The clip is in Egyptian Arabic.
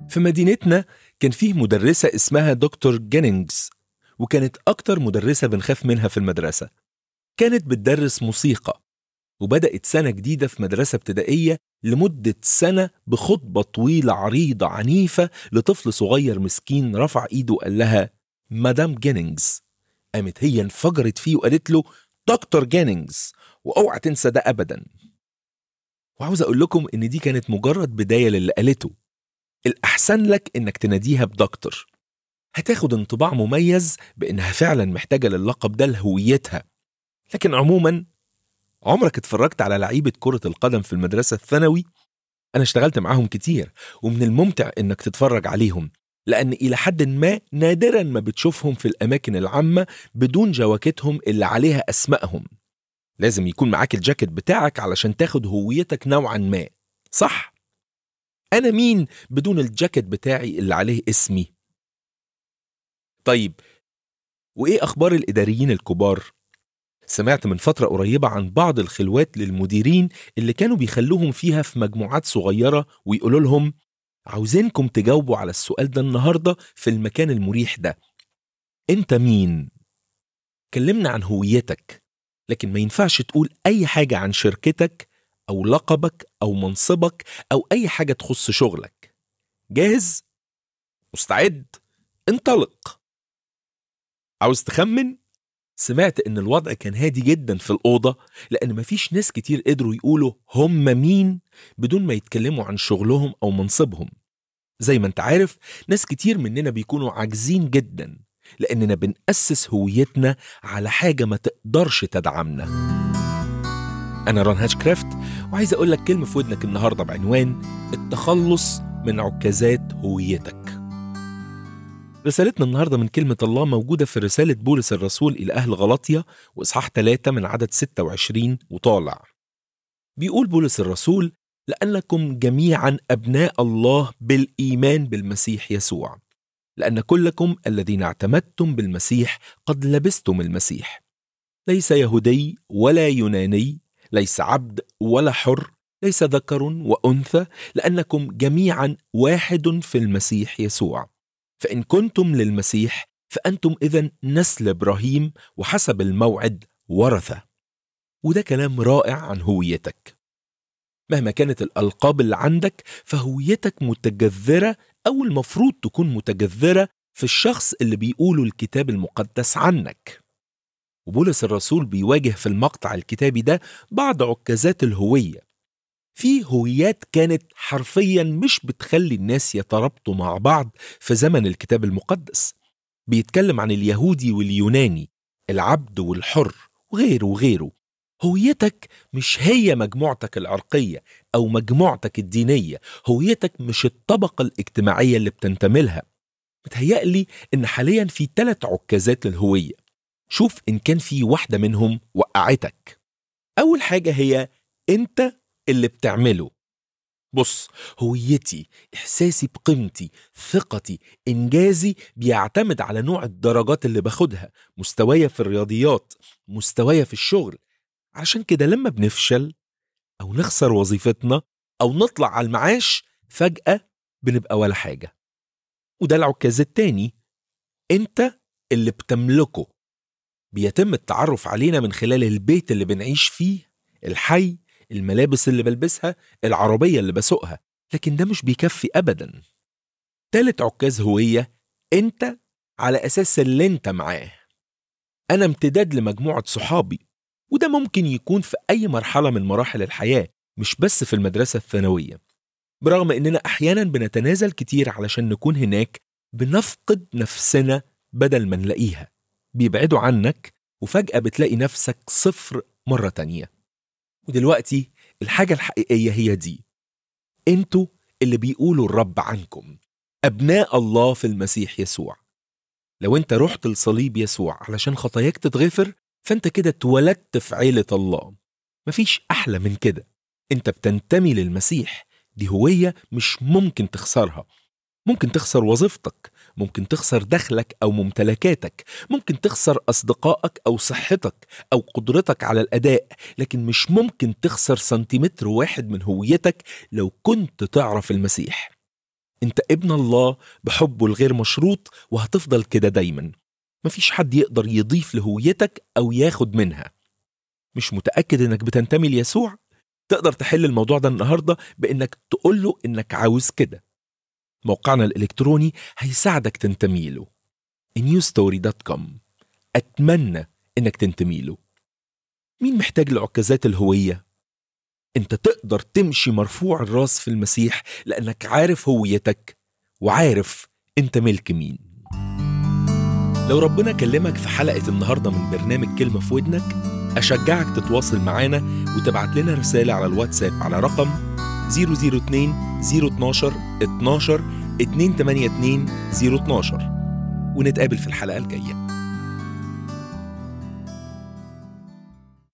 في مدينتنا كان فيه مدرسة اسمها دكتور جينينجز وكانت أكتر مدرسة بنخاف منها في المدرسة كانت بتدرس موسيقى وبدأت سنة جديدة في مدرسة ابتدائية لمدة سنة بخطبة طويلة عريضة عنيفة لطفل صغير مسكين رفع إيده وقال لها مدام جينينجز قامت هي انفجرت فيه وقالت له دكتور جينينجز واوعى تنسى ده ابدا وعاوز اقول لكم ان دي كانت مجرد بدايه للي قالته الاحسن لك انك تناديها بدكتور هتاخد انطباع مميز بانها فعلا محتاجه للقب ده لهويتها لكن عموما عمرك اتفرجت على لعيبه كره القدم في المدرسه الثانوي انا اشتغلت معاهم كتير ومن الممتع انك تتفرج عليهم لأن إلى حد ما نادرا ما بتشوفهم في الأماكن العامة بدون جواكتهم اللي عليها أسمائهم لازم يكون معاك الجاكيت بتاعك علشان تاخد هويتك نوعا ما صح؟ أنا مين بدون الجاكيت بتاعي اللي عليه اسمي؟ طيب وإيه أخبار الإداريين الكبار؟ سمعت من فترة قريبة عن بعض الخلوات للمديرين اللي كانوا بيخلوهم فيها في مجموعات صغيرة ويقولوا لهم عاوزينكم تجاوبوا على السؤال ده النهارده في المكان المريح ده انت مين كلمنا عن هويتك لكن ما ينفعش تقول اي حاجه عن شركتك او لقبك او منصبك او اي حاجه تخص شغلك جاهز مستعد انطلق عاوز تخمن سمعت ان الوضع كان هادي جدا في الاوضه لان مفيش ناس كتير قدروا يقولوا هم مين بدون ما يتكلموا عن شغلهم او منصبهم زي ما انت عارف ناس كتير مننا بيكونوا عاجزين جدا لاننا بنأسس هويتنا على حاجه ما تقدرش تدعمنا انا ران هاتشكرافت وعايز اقول لك كلمه في ودنك النهارده بعنوان التخلص من عكازات هويتك رسالتنا النهارده من كلمة الله موجودة في رسالة بولس الرسول إلى أهل غلطية وإصحاح 3 من عدد 26 وطالع. بيقول بولس الرسول: لأنكم جميعا أبناء الله بالإيمان بالمسيح يسوع. لأن كلكم الذين اعتمدتم بالمسيح قد لبستم المسيح. ليس يهودي ولا يوناني، ليس عبد ولا حر، ليس ذكر وأنثى، لأنكم جميعا واحد في المسيح يسوع. فإن كنتم للمسيح فأنتم إذا نسل إبراهيم وحسب الموعد ورثة وده كلام رائع عن هويتك مهما كانت الألقاب اللي عندك فهويتك متجذرة أو المفروض تكون متجذرة في الشخص اللي بيقوله الكتاب المقدس عنك وبولس الرسول بيواجه في المقطع الكتابي ده بعض عكازات الهوية في هويات كانت حرفيا مش بتخلي الناس يترابطوا مع بعض في زمن الكتاب المقدس بيتكلم عن اليهودي واليوناني العبد والحر وغيره وغيره هويتك مش هي مجموعتك العرقية أو مجموعتك الدينية هويتك مش الطبقة الاجتماعية اللي بتنتمي لها متهيألي إن حاليا في ثلاث عكازات للهوية شوف إن كان في واحدة منهم وقعتك أول حاجة هي أنت اللي بتعمله بص هويتي إحساسي بقيمتي ثقتي إنجازي بيعتمد على نوع الدرجات اللي باخدها مستوايا في الرياضيات مستوايا في الشغل عشان كده لما بنفشل أو نخسر وظيفتنا أو نطلع على المعاش فجأة بنبقى ولا حاجة وده العكاز التاني أنت اللي بتملكه بيتم التعرف علينا من خلال البيت اللي بنعيش فيه الحي الملابس اللي بلبسها العربية اللي بسوقها لكن ده مش بيكفي أبدا تالت عكاز هوية أنت على أساس اللي أنت معاه أنا امتداد لمجموعة صحابي وده ممكن يكون في أي مرحلة من مراحل الحياة مش بس في المدرسة الثانوية برغم إننا أحيانا بنتنازل كتير علشان نكون هناك بنفقد نفسنا بدل ما نلاقيها بيبعدوا عنك وفجأة بتلاقي نفسك صفر مرة تانية ودلوقتي الحاجة الحقيقية هي دي انتوا اللي بيقولوا الرب عنكم أبناء الله في المسيح يسوع لو انت رحت لصليب يسوع علشان خطاياك تتغفر فانت كده اتولدت في عيلة الله مفيش أحلى من كده انت بتنتمي للمسيح دي هوية مش ممكن تخسرها ممكن تخسر وظيفتك ممكن تخسر دخلك أو ممتلكاتك ممكن تخسر أصدقائك أو صحتك أو قدرتك على الأداء لكن مش ممكن تخسر سنتيمتر واحد من هويتك لو كنت تعرف المسيح انت ابن الله بحبه الغير مشروط وهتفضل كده دايما مفيش حد يقدر يضيف لهويتك أو ياخد منها مش متأكد إنك بتنتمي ليسوع؟ تقدر تحل الموضوع ده النهاردة بإنك تقول له إنك عاوز كده موقعنا الإلكتروني هيساعدك تنتمي له newstory.com أتمنى إنك تنتمي له مين محتاج لعكازات الهوية؟ أنت تقدر تمشي مرفوع الراس في المسيح لأنك عارف هويتك وعارف أنت ملك مين لو ربنا كلمك في حلقة النهاردة من برنامج كلمة في ودنك أشجعك تتواصل معانا وتبعت لنا رسالة على الواتساب على رقم 002 012 12 282 012 ونتقابل في الحلقة الجاية